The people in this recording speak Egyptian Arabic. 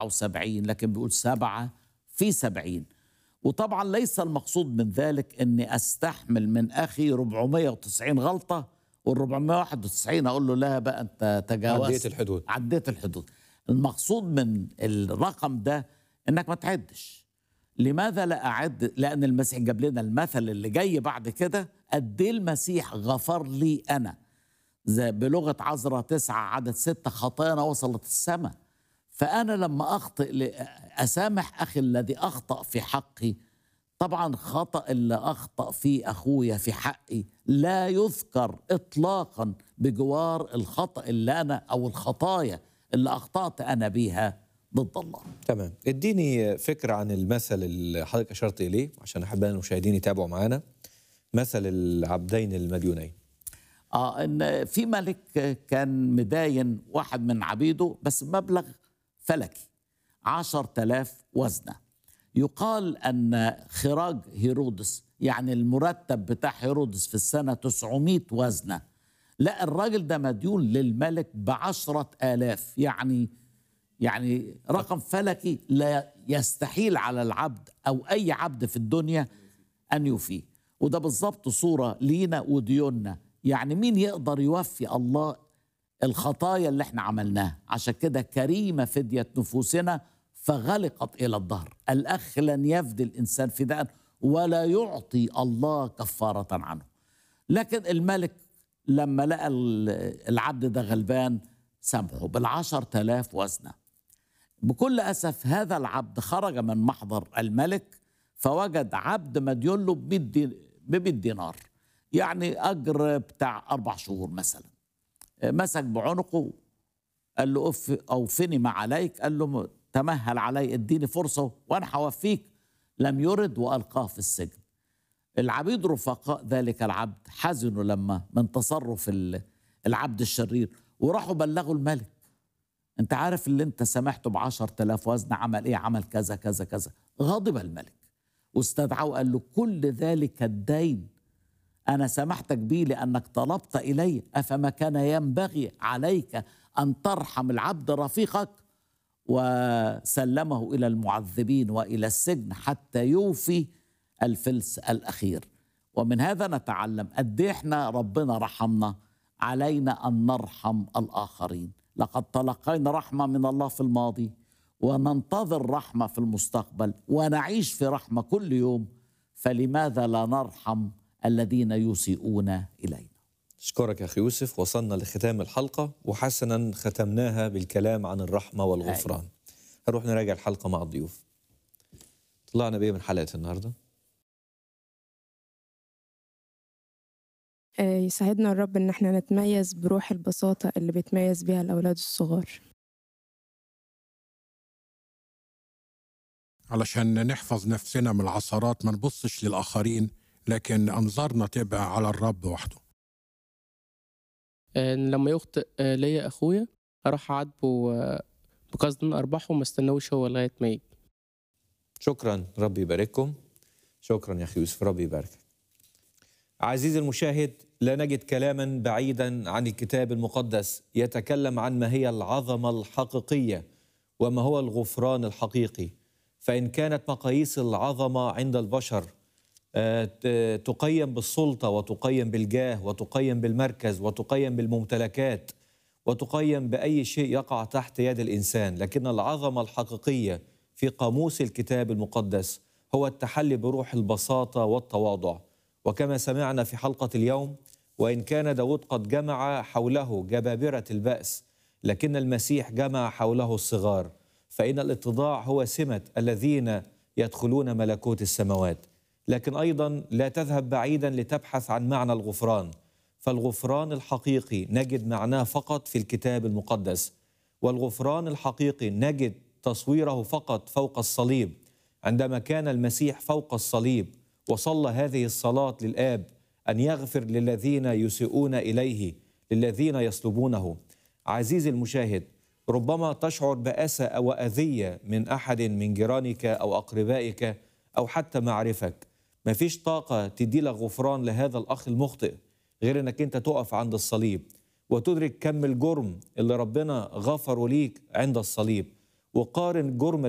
أو سبعين لكن بيقول سبعة في سبعين وطبعا ليس المقصود من ذلك أني أستحمل من أخي 490 غلطة وال 491 أقول له لا بقى أنت تجاوزت عديت الحدود. عديت الحدود المقصود من الرقم ده انك ما تعدش لماذا لا اعد لان المسيح جاب لنا المثل اللي جاي بعد كده قد ايه المسيح غفر لي انا زي بلغه عذراء تسعة عدد ستة خطايانا وصلت السماء فانا لما اخطئ ل- اسامح اخي الذي اخطا في حقي طبعا خطا اللي اخطا فيه اخويا في حقي لا يذكر اطلاقا بجوار الخطا اللي انا او الخطايا اللي اخطات انا بيها ضد الله تمام اديني فكرة عن المثل اللي حضرتك أشرت إليه عشان أحب أن المشاهدين يتابعوا معانا مثل العبدين المديونين اه ان في ملك كان مداين واحد من عبيده بس مبلغ فلكي عشر تلاف وزنة يقال أن خراج هيرودس يعني المرتب بتاع هيرودس في السنة 900 وزنة لا الراجل ده مديون للملك بعشرة آلاف يعني يعني رقم فلكي لا يستحيل على العبد أو أي عبد في الدنيا أن يوفيه وده بالظبط صورة لينا وديوننا يعني مين يقدر يوفي الله الخطايا اللي احنا عملناها عشان كده كريمة فدية نفوسنا فغلقت إلى الظهر الأخ لن يفدي الإنسان فداء ولا يعطي الله كفارة عنه لكن الملك لما لقى ال- العبد ده غلبان سامحه بالعشر تلاف وزنه بكل أسف هذا العبد خرج من محضر الملك فوجد عبد مديون له ب 100 دينار يعني أجر بتاع أربع شهور مثلا مسك بعنقه قال له أف أوفني ما عليك قال له تمهل علي اديني فرصة وأنا هوفيك لم يرد وألقاه في السجن العبيد رفقاء ذلك العبد حزنوا لما من تصرف ال- العبد الشرير وراحوا بلغوا الملك انت عارف اللي انت سامحته بعشر تلاف وزن عمل ايه عمل كذا كذا كذا غضب الملك واستدعاه وقال له كل ذلك الدين انا سمحتك به لانك طلبت الي افما كان ينبغي عليك ان ترحم العبد رفيقك وسلمه الى المعذبين والى السجن حتى يوفي الفلس الاخير ومن هذا نتعلم قد إيه احنا ربنا رحمنا علينا ان نرحم الاخرين لقد تلقينا رحمه من الله في الماضي وننتظر رحمه في المستقبل ونعيش في رحمه كل يوم فلماذا لا نرحم الذين يسيئون الينا أشكرك يا أخي يوسف وصلنا لختام الحلقة وحسنا ختمناها بالكلام عن الرحمة والغفران هنروح نراجع الحلقة مع الضيوف طلعنا بإيه من حلقة النهاردة؟ آه، يساعدنا الرب إن احنا نتميز بروح البساطة اللي بيتميز بيها الأولاد الصغار علشان نحفظ نفسنا من العثرات ما نبصش للآخرين لكن أنظارنا تبقى على الرب وحده إن لما يخطئ آه، ليا اخويا اروح اعاتبه آه، بقصد ان اربحه وما استناوش هو لغايه ما يجي شكرا ربي يبارككم شكرا يا أخي يوسف ربي يباركك عزيزي المشاهد لا نجد كلاما بعيدا عن الكتاب المقدس يتكلم عن ما هي العظمة الحقيقية وما هو الغفران الحقيقي فإن كانت مقاييس العظمة عند البشر آه، ت- تقيم بالسلطة وتقيم بالجاه وتقيم بالمركز وتقيم بالممتلكات وتقيم بأي شيء يقع تحت يد الإنسان لكن العظمة الحقيقية في قاموس الكتاب المقدس هو التحلي بروح البساطة والتواضع وكما سمعنا في حلقة اليوم وإن كان داود قد جمع حوله جبابرة البأس لكن المسيح جمع حوله الصغار فإن الاتضاع هو سمة الذين يدخلون ملكوت السماوات لكن أيضا لا تذهب بعيدا لتبحث عن معنى الغفران فالغفران الحقيقي نجد معناه فقط في الكتاب المقدس والغفران الحقيقي نجد تصويره فقط فوق الصليب عندما كان المسيح فوق الصليب وصلى هذه الصلاة للآب أن يغفر للذين يسيئون إليه للذين يصلبونه عزيزي المشاهد ربما تشعر بأسى أو أذية من أحد من جيرانك أو أقربائك أو حتى معرفك مفيش طاقة تدي لك غفران لهذا الأخ المخطئ غير أنك أنت تقف عند الصليب وتدرك كم الجرم اللي ربنا غفره ليك عند الصليب وقارن جرم